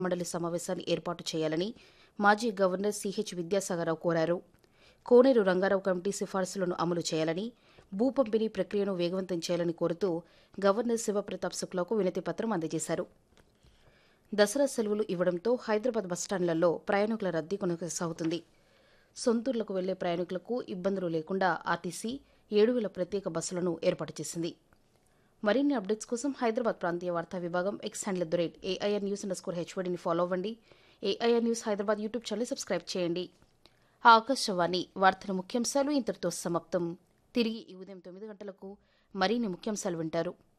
మండలి సమావేశాన్ని ఏర్పాటు చేయాలని మాజీ గవర్నర్ సిహెచ్ విద్యాసాగరరావు కోరారు కోనేరు రంగారావు కమిటీ సిఫార్సులను అమలు చేయాలని భూ పంపిణీ ప్రక్రియను వేగవంతం చేయాలని కోరుతూ గవర్నర్ శివప్రతాప్ శుక్లాకు వినతి పత్రం అందజేశారు దసరా సెలవులు ఇవ్వడంతో హైదరాబాద్ బస్టాండ్లలో ప్రయాణికుల రద్దీ కొనసాగుతుంది సొంతూర్లకు వెళ్లే ప్రయాణికులకు ఇబ్బందులు లేకుండా ఆర్టీసీ ఏడు వేల ప్రత్యేక బస్సులను ఏర్పాటు చేసింది మరిన్ని అప్డేట్స్ కోసం హైదరాబాద్ ప్రాంతీయ వార్తా విభాగం X handle at the rate AIR news underscore హెచ్వడిని ఫాలో అవ్వండి AIR news Hyderabad YouTube channel subscribe చేయండి ఆకాశవాణి వార్తల ముఖ్యాంశాలు ఇంతటితో సమాప్తం తిరిగి ఈ ఉదయం తొమ్మిది గంటలకు మరిన్ని ముఖ్యాంశాలు వింటారు